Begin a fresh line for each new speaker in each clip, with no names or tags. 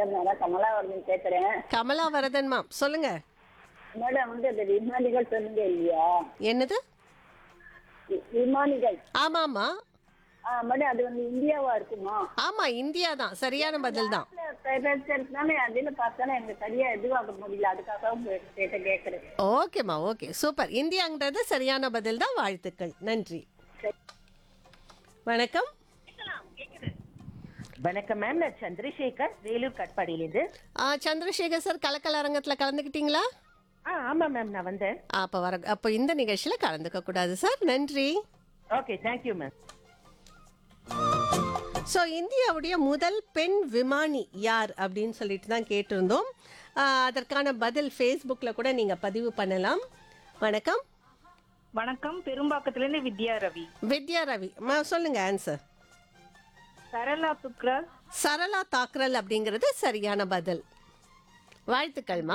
madam நான் கமலாவரதன் பேசுறேன்
Kamalavaradan ma'am சொல்லுங்க
மேடம் வந்து அந்த விமானிகள் சொன்னீங்க இல்லையா
என்னது
வி- விமானிகள்
ஆமாமா
ஆ மேடம் அது வந்து இந்தியாவா இருக்குமா
ஆமா இந்தியா தான் சரியான பதில் தான்
பேசுறதுனால அதுல பார்த்தாலும் எனக்கு சரியா எதுவாக முடியல அதுக்காக கேட்ட கேட்கறேன்
ஓகேம்மா ஓகே சூப்பர் இந்தியாங்கிறது சரியான பதில் தான் வாழ்த்துக்கள் நன்றி வணக்கம்
வணக்கம் மேம் நான் சந்திரசேகர் வேலூர் கட்பாடியிலேருந்து
ஆ, சந்திரசேகர் சார் கலக்கல் அரங்கத்தில் கலந்துக்கிட்டீங்களா
ஆ ஆமாம் மேம் நான் வந்தேன்
அப்போ வர அப்போ இந்த நிகழ்ச்சியில் கலந்துக்க கூடாது சார் நன்றி
ஓகே தேங்க்யூ மேம்
ஸோ இந்தியாவுடைய முதல் பெண் விமானி யார் அப்படின்னு சொல்லிட்டு தான் கேட்டிருந்தோம் ஆ, அதற்கான பதில் ஃபேஸ்புக்கில் கூட நீங்கள் பதிவு பண்ணலாம் வணக்கம்
வணக்கம் பெரும்பாக்கத்திலிருந்து வித்யா ரவி
வித்யா ரவி மா சொல்லுங்க ஆன்சர்
சரளா சுக்ரா
சரளா தாக்கரல் அப்படிங்கிறது சரியான பதில் வாழ்த்துக்கள்மா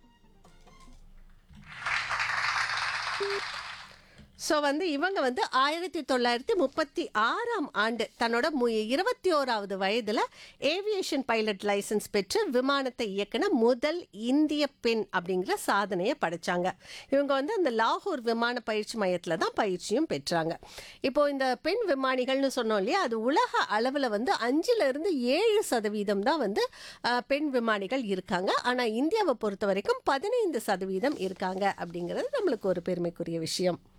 ஸோ வந்து இவங்க வந்து ஆயிரத்தி தொள்ளாயிரத்தி முப்பத்தி ஆறாம் ஆண்டு தன்னோட மு இருபத்தி ஓராவது வயதில் ஏவியேஷன் பைலட் லைசன்ஸ் பெற்று விமானத்தை இயக்கின முதல் இந்திய பெண் அப்படிங்கிற சாதனையை படைச்சாங்க இவங்க வந்து அந்த லாகூர் விமான பயிற்சி மையத்தில் தான் பயிற்சியும் பெற்றாங்க இப்போ இந்த பெண் விமானிகள்னு சொன்னோம் இல்லையா அது உலக அளவில் வந்து அஞ்சுல இருந்து ஏழு சதவீதம் தான் வந்து அஹ், பெண் விமானிகள் இருக்காங்க ஆனால் இந்தியாவை பொறுத்த வரைக்கும் பதினைந்து சதவீதம் இருக்காங்க அப்படிங்கிறது நம்மளுக்கு ஒரு பெருமைக்குரிய விஷயம்